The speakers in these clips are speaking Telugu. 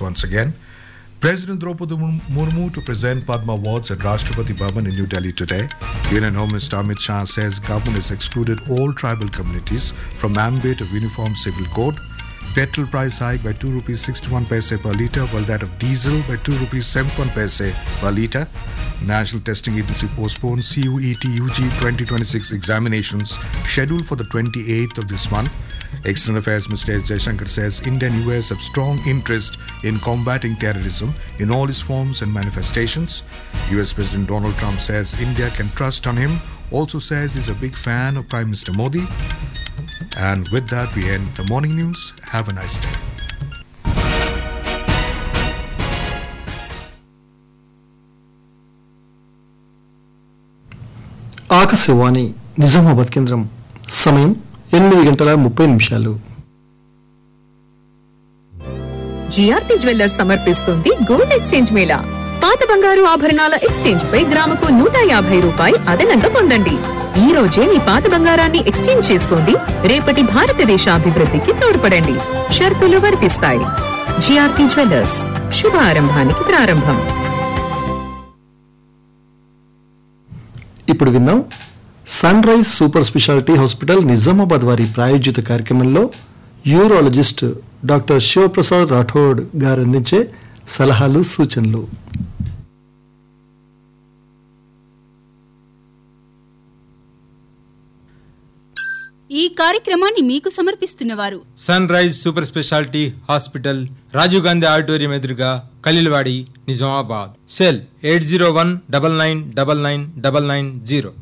once again. President Draupadi Murmu to present Padma Awards at Rashtrapati Bhavan in New Delhi today. Union Home Minister Amit Shah says government has excluded all tribal communities from ambit of Uniform Civil Code. Petrol price hike by 2 rupees 61 paise per litre, while that of diesel by 2 rupees 71 paise per litre. National Testing Agency postpones CUET UG 2026 examinations scheduled for the 28th of this month. External Affairs Minister S. Jaishankar says India and US have strong interest in combating terrorism in all its forms and manifestations. US President Donald Trump says India can trust on him, also says he's a big fan of Prime Minister Modi. And with that, we end the morning news. Have a nice day. Akashvani Nizamabad కేంద్రం సమయం ఎనిమిది గంటల ముప్పై నిమిషాలు జిఆర్పి జ్యువెల్లర్స్ సమర్పిస్తుంది గోల్డ్ ఎక్స్చేంజ్ మేళా పాత బంగారు ఆభరణాల ఎక్స్చేంజ్ పై గ్రాముకు నూట యాభై రూపాయి అదనంగా పొందండి ఈ రోజే మీ పాత బంగారాన్ని ఎక్స్చేంజ్ చేసుకోండి రేపటి భారతదేశ అభివృద్ధికి తోడ్పడండి షరతులు వర్తిస్తాయి జిఆర్పి జ్యువెల్లర్స్ శుభ ఆరంభానికి ప్రారంభం ఇప్పుడు విందాం sunrise super speciality hospital Nizamabad వారి ప్రాయోజిత కార్యక్రమంలో యూరాలజిస్ట్ డాక్టర్ శివప్రసాద్ రాఠోడ్ గారు అందించే సలహాలు సూచనలు ఈ కార్యక్రమాన్ని మీకు సమర్పిస్తున్నవారు sunrise super speciality hospital Rajiv Gandhi auditorium ఎదురుగా Khalilwadi Nizamabad cell eight zero one double nine double nine double nine zero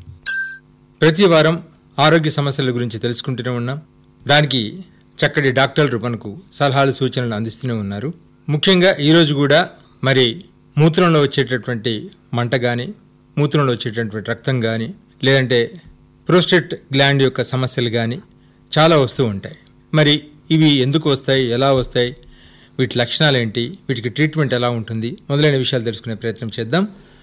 ప్రతి వారం ఆరోగ్య సమస్యల గురించి తెలుసుకుంటూనే ఉన్నాం దానికి చక్కటి డాక్టర్లు మనకు సలహాలు సూచనలు అందిస్తూనే ఉన్నారు ముఖ్యంగా ఈరోజు కూడా మరి మూత్రంలో వచ్చేటటువంటి మంట కానీ మూత్రంలో వచ్చేటటువంటి రక్తం కానీ లేదంటే ప్రోస్టేట్ గ్లాండ్ యొక్క సమస్యలు కానీ చాలా వస్తూ ఉంటాయి మరి ఇవి ఎందుకు వస్తాయి ఎలా వస్తాయి వీటి లక్షణాలు ఏంటి వీటికి ట్రీట్మెంట్ ఎలా ఉంటుంది మొదలైన విషయాలు తెలుసుకునే ప్రయత్నం చేద్దాం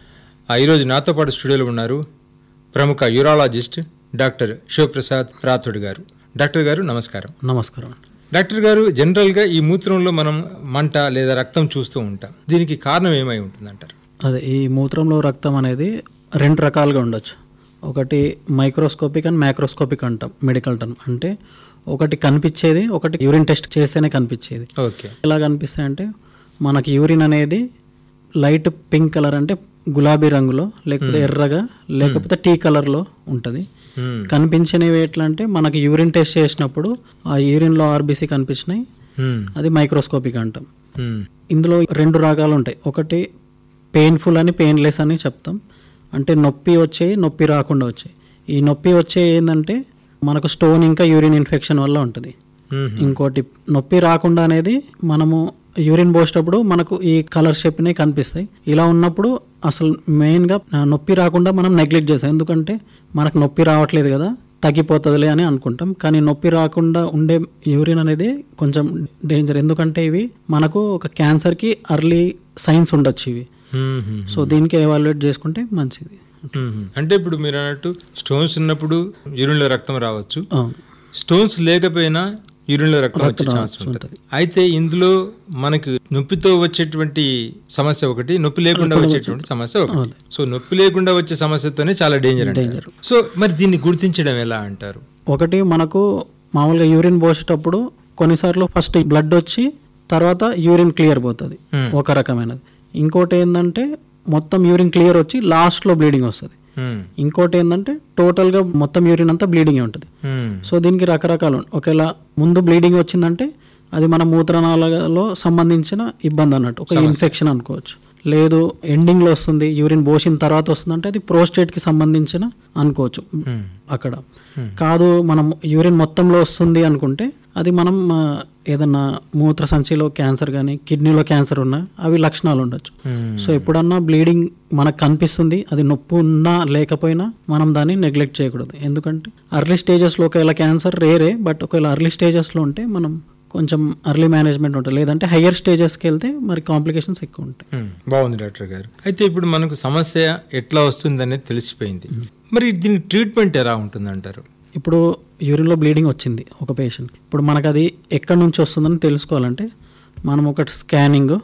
ఆ ఈరోజు నాతో పాటు స్టూడియోలో ఉన్నారు ప్రముఖ యూరాలజిస్ట్ డాక్టర్ శివప్రసాద్ రాథోడ్ గారు డాక్టర్ గారు నమస్కారం నమస్కారం డాక్టర్ గారు జనరల్గా ఈ మూత్రంలో మనం మంట లేదా రక్తం చూస్తూ ఉంటాం దీనికి కారణం ఏమై ఉంటుందంటారు అదే ఈ మూత్రంలో రక్తం అనేది రెండు రకాలుగా ఉండొచ్చు ఒకటి మైక్రోస్కోపిక్ అండ్ మైక్రోస్కోపిక్ అంటాం మెడికల్ టర్మ్ అంటే ఒకటి కనిపించేది ఒకటి యూరిన్ టెస్ట్ చేస్తేనే కనిపించేది ఓకే ఎలా కనిపిస్తాయి అంటే మనకి యూరిన్ అనేది లైట్ పింక్ కలర్ అంటే గులాబీ రంగులో లేకపోతే ఎర్రగా లేకపోతే టీ కలర్లో ఉంటుంది Hmm. కనిపించినవి ఎట్లా అంటే మనకి యూరిన్ టెస్ట్ చేసినప్పుడు ఆ యూరిన్లో ఆర్బీసీ కనిపించినాయి Hmm. అది మైక్రోస్కోపిక్ అంటాం Hmm. ఇందులో రెండు రకాలు ఉంటాయి ఒకటి పెయిన్ఫుల్ అని పెయిన్లెస్ అని చెప్తాం అంటే నొప్పి వచ్చేవి నొప్పి రాకుండా వచ్చాయి ఈ నొప్పి వచ్చే ఏంటంటే మనకు స్టోన్ ఇంకా యూరిన్ ఇన్ఫెక్షన్ వల్ల ఉంటుంది Hmm. ఇంకోటి నొప్పి రాకుండా అనేది మనము యూరిన్ పోసేటప్పుడు మనకు ఈ కలర్ షేప్నే కనిపిస్తాయి ఇలా ఉన్నప్పుడు అసలు మెయిన్గా నొప్పి రాకుండా మనం నెగ్లెక్ట్ చేస్తాం ఎందుకంటే మనకు నొప్పి రావట్లేదు కదా తగ్గిపోతుందిలే అని అనుకుంటాం కానీ నొప్పి రాకుండా ఉండే యూరిన్ అనేది కొంచెం డేంజర్ ఎందుకంటే ఇవి మనకు ఒక క్యాన్సర్కి అర్లీ సైన్స్ ఉండొచ్చు ఇవి Hmm. Hmm. సో దీనికి ఎవాల్యుయేట్ చేసుకుంటే మంచిది Hmm. అంటే ఇప్పుడు మీరు అన్నట్టు స్టోన్స్ ఉన్నప్పుడు యూరిన్లో రక్తం రావచ్చు అవును. స్టోన్స్ లేకపోయినా యూరిన్లో రక్తం వచ్చే రక్తం ఛాన్స్ రావచ్చు, ఉంటుంది అయితే ఇందులో మనకు నొప్పితో వచ్చేటువంటి సమస్య ఒకటి నొప్పి లేకుండా వచ్చేటువంటి సమస్య ఒకటి సో నొప్పి లేకుండా వచ్చే సమస్యతోనే చాలా డేంజర్ అంటారు సో మరి దీన్ని గుర్తించడం ఎలా అంటారు ఒకటి మనకు మామూలుగా యూరిన్ పోసేటప్పుడు కొన్నిసార్లు ఫస్ట్ బ్లడ్ వచ్చి తర్వాత యూరిన్ క్లియర్ పోతుంది Hmm. ఒక రకమైనది ఇంకోటి ఏంటంటే మొత్తం యూరిన్ క్లియర్ వచ్చి లాస్ట్లో బ్లీడింగ్ వస్తుంది Hmm. ఇంకోటి ఏంటంటే టోటల్గా మొత్తం యూరిన్ అంతా బ్లీడింగ్ ఉంటుంది Hmm. సో దీనికి రకరకాలు ఉంటాయి. ఒకవేళ ముందు బ్లీడింగ్ వచ్చిందంటే అది మన మూత్రనాళాలలో సంబంధించిన ఇబ్బంది అన్నట్టు ఒక ఇన్ఫెక్షన్ అనుకోవచ్చు లేదు ఎండింగ్లో వస్తుంది యూరిన్ పోసిన తర్వాత వస్తుందంటే అది ప్రోస్టేట్కి సంబంధించిన అనుకోవచ్చు అక్కడ కాదు మనం యూరిన్ మొత్తంలో వస్తుంది అనుకుంటే అది మనం ఆ, ఏదన్నా మూత్ర సంచిలో క్యాన్సర్ కానీ కిడ్నీలో క్యాన్సర్ ఉన్నా అవి లక్షణాలు ఉండొచ్చు సో ఎప్పుడన్నా బ్లీడింగ్ మనకు కనిపిస్తుంది అది నొప్పి ఉన్నా లేకపోయినా మనం దాన్ని నెగ్లెక్ట్ చేయకూడదు ఎందుకంటే అర్లీ స్టేజెస్లో ఒకవేళ క్యాన్సర్ రేరే బట్ ఒకవేళ అర్లీ స్టేజెస్లో ఉంటే మనం కొంచెం అర్లీ మేనేజ్మెంట్ ఉంటుంది లేదంటే హయ్యర్ స్టేజెస్కి వెళ్తే మరి కాంప్లికేషన్స్ ఎక్కువ ఉంటాయి Hmm. బాగుంది డాక్టర్ గారు అయితే ఇప్పుడు మనకు సమస్య ఎట్లా వస్తుంది అనేది తెలిసిపోయింది మరి దీని ట్రీట్మెంట్ ఎలా ఉంటుంది అంటారు ఇప్పుడు యూరిన్లో బ్లీడింగ్ వచ్చింది ఒక పేషెంట్ ఇప్పుడు మనకు అది ఎక్కడి నుంచి వస్తుందని తెలుసుకోవాలంటే మనం ఒక స్కానింగ్